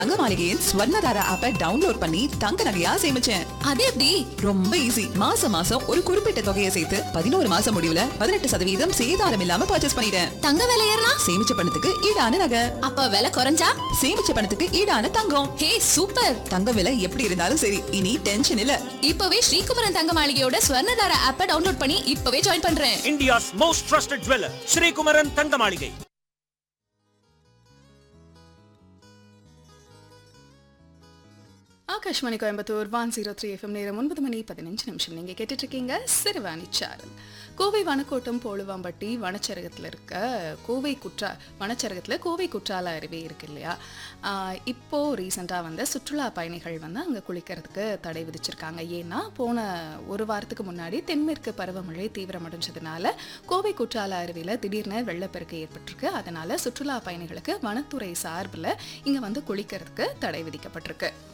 தங்க மாளிகையின் ஸ்வர்ணதாரா ஆப்பை டவுன்லோட் பண்ணி தங்க நகையா சேமிச்சேன் அது எப்படி ரொம்ப ஈஸி மாசம் மாசம் ஒரு குறிப்பிட்ட தொகையை சேர்த்து பதினோரு மாசம் முடிவுல பதினெட்டு சதவீதம் சேதாரம் இல்லாம பர்ச்சேஸ் பண்ணிட்டேன் தங்க விலை ஏறினா சேமிச்ச பணத்துக்கு ஈடான நகை அப்ப விலை குறைஞ்சா சேமிச்ச பணத்துக்கு ஈடான தங்கம் ஹே சூப்பர் தங்க விலை எப்படி இருந்தாலும் சரி இனி டென்ஷன் இல்ல இப்பவே ஸ்ரீகுமரன் தங்க மாளிகையோட ஸ்வர்ணதார ஆப்பை டவுன்லோட் பண்ணி இப்பவே ஜாயின் பண்றேன் India's most trusted jeweler, Sri Kumaran Thangamaligai. Akashvani Coimbatore one zero three FM நேரம் ஒன்பது மணி பதினஞ்சு நிமிஷம் நீங்கள் கேட்டுட்டு இருக்கீங்க சிறுவாணி சாரல் கோவை வனக்கோட்டம் போழுவாம்பட்டி வனச்சரகத்தில் இருக்க கோவை குற்றா வனச்சரகத்தில் கோவை குற்றால அருவி இருக்கு இல்லையா ஆஹ் இப்போ ரீசெண்டாக வந்து சுற்றுலா பயணிகள் வந்து அங்கே குளிக்கிறதுக்கு தடை விதிச்சிருக்காங்க ஏன்னா போன ஒரு வாரத்துக்கு முன்னாடி தென்மேற்கு பருவமழை தீவிரமடைஞ்சதுனால கோவை குற்றால அருவியில் திடீர்னு வெள்ளப்பெருக்கு ஏற்பட்டிருக்கு அதனால சுற்றுலா பயணிகளுக்கு வனத்துறை சார்பில் இங்கே வந்து குளிக்கிறதுக்கு தடை விதிக்கப்பட்டிருக்கு